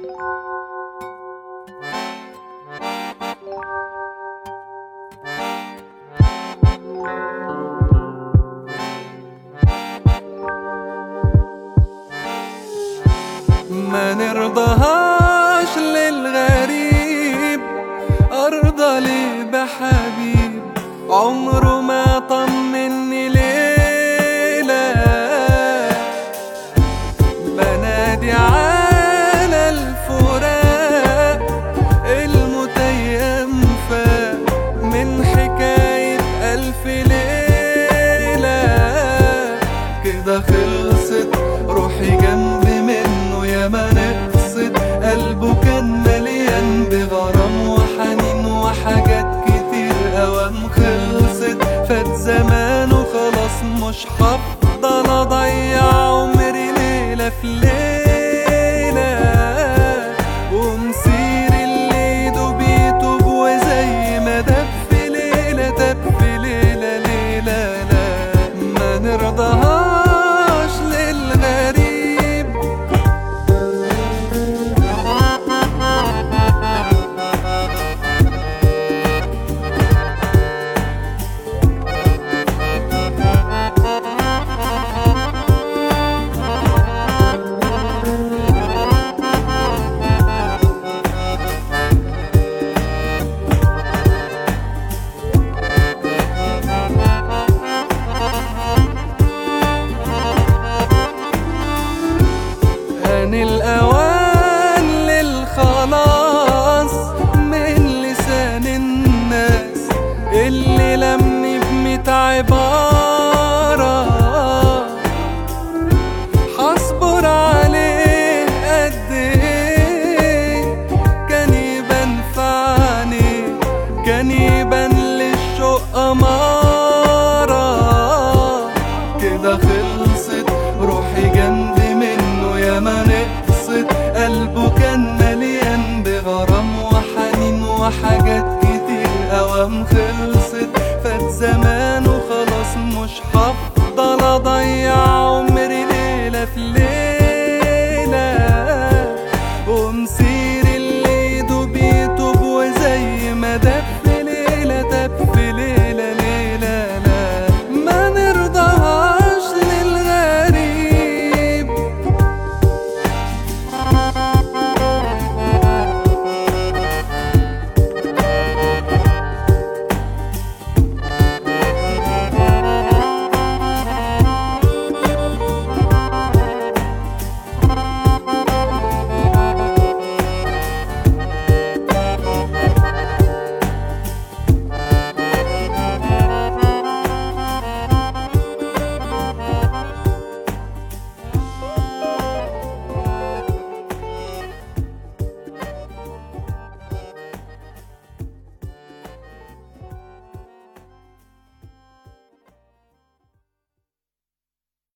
ما نرضاهاش للغريب أرضى لي بحبيب عمره ما طمني ليلة بنادي على الفراق المتيم فاق من حكاية ألف ليلة كده خلصت روحي جنبي منه يا ما نقصت قلبه كان مليان بغرام وحنين وحاجات كتير أوام خلصت فات زمان وخلاص مش حب